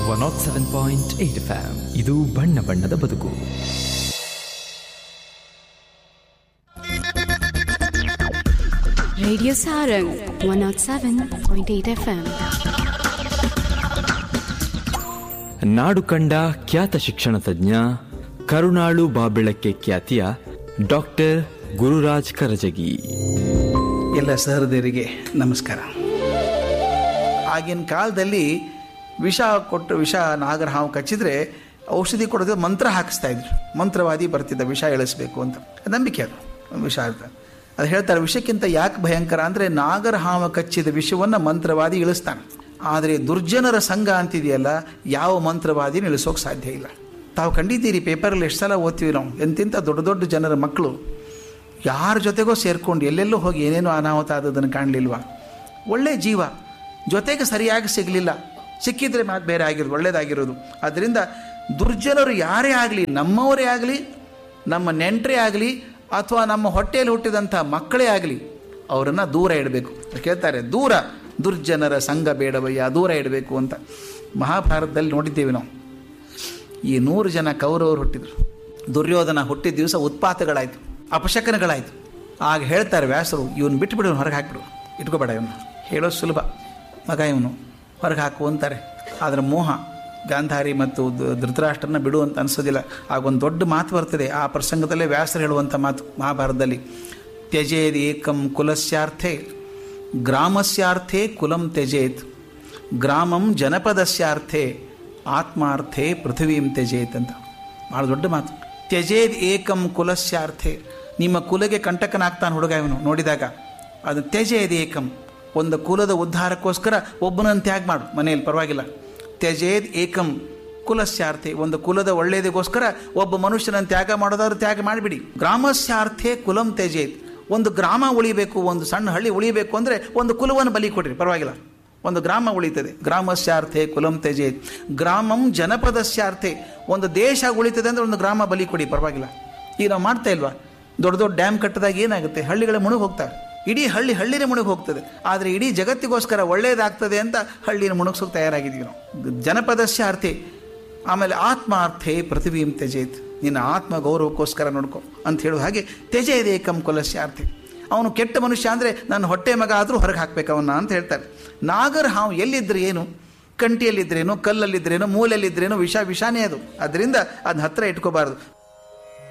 One nought seven point eight FM ಇದು ಬಣ್ಣ ಬಣ್ಣದ ಬದುಕು Radio Sarang 107.8 FM. ನಾಡು ಕಂಡ ಖ್ಯಾತ ಶಿಕ್ಷಣ ತಜ್ಞ ಕರುಣಾಳು ಬಾಬೆಳಕ್ಕೆ ಖ್ಯಾತಿಯ ಡಾಕ್ಟರ್ ಗುರುರಾಜ್ ಕರಜಗಿ ಎಲ್ಲ ಸಹೃದಯರಿಗೆ ನಮಸ್ಕಾರ ಆಗಿನ ಕಾಲದಲ್ಲಿ ವಿಷ ಕೊಟ್ಟು ವಿಷ ನಾಗರ ಹಾವು ಕಚ್ಚಿದ್ರೆ ಔಷಧಿ ಕೊಡೋದು ಮಂತ್ರ ಹಾಕಿಸ್ತಾ ಇದ್ರು ಮಂತ್ರವಾದಿ ಬರ್ತಿದ್ದ ವಿಷ ಇಳಿಸ್ಬೇಕು ಅಂತ ನಂಬಿಕೆ ಅದು ವಿಷ ಅಂತ ಅದು ಹೇಳ್ತಾರೆ ವಿಷಕ್ಕಿಂತ ಯಾಕೆ ಭಯಂಕರ ಅಂದರೆ ನಾಗರ ಹಾವು ಕಚ್ಚಿದ ವಿಷವನ್ನು ಮಂತ್ರವಾದಿ ಇಳಿಸ್ತಾನೆ ಆದರೆ ದುರ್ಜನರ ಸಂಘ ಅಂತಿದೆಯಲ್ಲ ಯಾವ ಮಂತ್ರವಾದಿ ಇಳಿಸೋಕೆ ಸಾಧ್ಯ ಇಲ್ಲ ತಾವು ಕಂಡಿದ್ದೀರಿ ಪೇಪರಲ್ಲಿ ಎಷ್ಟು ಸಲ ಓದ್ತೀವಿ ನಾವು ಎಂತಿಂಥ ದೊಡ್ಡ ದೊಡ್ಡ ಜನರ ಮಕ್ಕಳು ಯಾರ ಜೊತೆಗೋ ಸೇರ್ಕೊಂಡು ಎಲ್ಲೆಲ್ಲೋ ಹೋಗಿ ಏನೇನೋ ಅನಾಹುತ ಆದದನ್ನು ಕಾಣಲಿಲ್ವಾ ಒಳ್ಳೆ ಜೀವ ಜೊತೆಗೆ ಸರಿಯಾಗಿ ಸಿಗಲಿಲ್ಲ ಸಿಕ್ಕಿದ್ರೆ ಮಾತು ಬೇರೆ ಆಗಿರೋದು ಒಳ್ಳೇದಾಗಿರೋದು ಅದರಿಂದ ದುರ್ಜನರು ಯಾರೇ ಆಗಲಿ ನಮ್ಮವರೇ ಆಗಲಿ ನಮ್ಮ ನೆಂಟರೇ ಆಗಲಿ ಅಥವಾ ನಮ್ಮ ಹೊಟ್ಟೆಯಲ್ಲಿ ಹುಟ್ಟಿದಂಥ ಮಕ್ಕಳೇ ಆಗಲಿ ಅವರನ್ನು ದೂರ ಇಡಬೇಕು ಕೇಳ್ತಾರೆ ದೂರ ದುರ್ಜನರ ಸಂಘ ಬೇಡವಯ್ಯ ದೂರ ಇಡಬೇಕು ಅಂತ ಮಹಾಭಾರತದಲ್ಲಿ ನೋಡಿದ್ದೇವೆ ನಾವು ಈ ನೂರು ಜನ ಕೌರವರು ಹುಟ್ಟಿದ್ರು ದುರ್ಯೋಧನ ಹುಟ್ಟಿದ ದಿವಸ ಉತ್ಪಾತಗಳಾಯಿತು ಅಪಶಕನಗಳಾಯಿತು ಆಗ ಹೇಳ್ತಾರೆ ವ್ಯಾಸರು ಇವನು ಬಿಟ್ಟುಬಿಡು ಹೊರಗೆ ಹಾಕಿಬಿಡು ಇಟ್ಕೋಬೇಡ ಇವನು ಹೇಳೋದು ಸುಲಭ ಮಗ ಇವನು ಹೊರಗೆ ಹಾಕು ಅಂತಾರೆ ಆದರೆ ಮೋಹ ಗಾಂಧಾರಿ ಮತ್ತು ದ- ಧೃತರಾಷ್ಟ್ರನ ಬಿಡು ಅಂತ ಅನಿಸೋದಿಲ್ಲ ಆಗ ಒಂದು ದೊಡ್ಡ ಮಾತು ಬರ್ತದೆ ಆ ಪ್ರಸಂಗದಲ್ಲೇ ವ್ಯಾಸರು ಹೇಳುವಂಥ ಮಾತು ಮಹಾಭಾರತದಲ್ಲಿ ತ್ಯಜೇದ್ ಏಕಂ ಕುಲಸ್ಯಾರ್ಥೆ ಗ್ರಾಮಸ್ಯಾರ್ಥೆ ಕುಲಂ ತ್ಯಜೇತ್ ಗ್ರಾಮಂ ಜನಪದಸ್ಯಾರ್ಥೆ ಆತ್ಮಾರ್ಥೆ ಪೃಥ್ವೀಂ ತ್ಯಜೇತ್ ಅಂತ ಭಾಳ ದೊಡ್ಡ ಮಾತು ತ್ಯಜೇದ್ ಏಕಂ ಕುಲಸ್ಯಾರ್ಥೆ ನಿಮ್ಮ ಕುಲಗೆ ಕಂಟಕನಾಗ್ತಾನೆ ಹುಡುಗ ಇವನು ನೋಡಿದಾಗ ಅದು ತ್ಯಜೇದ್ ಏಕಂ ಒಂದು ಕುಲದ ಉದ್ಧಾರಕ್ಕೋಸ್ಕರ ಒಬ್ಬನನ್ನು ತ್ಯಾಗ ಮಾಡು ಮನೆಯಲ್ಲಿ ಪರವಾಗಿಲ್ಲ ತ್ಯಜೇದ್ ಏಕಂ ಕುಲಸ್ಯಾರ್ಥೆ ಒಂದು ಕುಲದ ಒಳ್ಳೆಯದಕ್ಕೋಸ್ಕರ ಒಬ್ಬ ಮನುಷ್ಯನನ್ನು ತ್ಯಾಗ ಮಾಡೋದಾದ್ರೆ ತ್ಯಾಗ ಮಾಡಿಬಿಡಿ ಗ್ರಾಮಸ್ಯಾರ್ಥೆ ಕುಲಂ ತ್ಯಜೇತ್ ಒಂದು ಗ್ರಾಮ ಉಳಿಬೇಕು ಒಂದು ಸಣ್ಣ ಹಳ್ಳಿ ಉಳಿಬೇಕು ಅಂದರೆ ಒಂದು ಕುಲವನ್ನು ಬಲಿ ಕೊಡ್ರಿ ಪರವಾಗಿಲ್ಲ ಒಂದು ಗ್ರಾಮ ಉಳಿತದೆ ಗ್ರಾಮಸ್ಯಾರ್ಥೆ ಕುಲಂ ತ್ಯಜೇತ್ ಗ್ರಾಮಂ ಜನಪದಸ್ಯಾರ್ಥೆ ಒಂದು ದೇಶ ಉಳಿತದೆ ಅಂದರೆ ಒಂದು ಗ್ರಾಮ ಬಲಿ ಕೊಡಿ ಪರವಾಗಿಲ್ಲ ಈಗ ನಾವು ಮಾಡ್ತಾ ಇಲ್ವಾ ದೊಡ್ಡ ದೊಡ್ಡ ಡ್ಯಾಮ್ ಕಟ್ಟಿದಾಗ ಏನಾಗುತ್ತೆ ಹಳ್ಳಿಗಳ ಮುಳುಗಿ ಹೋಗ್ತಾರೆ ಇಡೀ ಹಳ್ಳಿ ಹಳ್ಳಿನೇ ಮುಳುಗಿ ಹೋಗ್ತದೆ ಆದರೆ ಇಡೀ ಜಗತ್ತಿಗೋಸ್ಕರ ಒಳ್ಳೆಯದಾಗ್ತದೆ ಅಂತ ಹಳ್ಳಿನ ಮುಳುಗಿಸೋಕೆ ತಯಾರಾಗಿದ್ದೀವಿ ನಾವು ಜನಪದಸ್ಯ ಅರ್ಥೆ ಆಮೇಲೆ ಆತ್ಮಾರ್ಥೆ ಪೃಥ್ವೀಂ ತ್ಯಜೇತ್ ನಿನ್ನ ಆತ್ಮ ಗೌರವಕ್ಕೋಸ್ಕರ ನೋಡ್ಕೊ ಅಂತ ಹೇಳುವ ಹಾಗೆ ತ್ಯಜೇದ್ ಏಕಂ ಕುಲಸ್ಯಾರ್ಥೆ ಅವನು ಕೆಟ್ಟ ಮನುಷ್ಯ ಅಂದರೆ ನನ್ನ ಹೊಟ್ಟೆ ಮಗ ಆದರೂ ಹೊರಗೆ ಹಾಕ್ಬೇಕು ಅವನ್ನ ಅಂತ ಹೇಳ್ತಾರೆ ನಾಗರ ಹಾವು ಎಲ್ಲಿದ್ರೆ ಏನು ಕಂಟಿಯಲ್ಲಿದ್ರೇನು ಕಲ್ಲಲ್ಲಿದ್ರೇನು ಮೂಲೆಯಲ್ಲಿದ್ರೇನು ವಿಷ ವಿಷಾನೇ ಅದು ಅದರಿಂದ ಅದನ್ನ ಹತ್ರ ಇಟ್ಕೋಬಾರ್ದು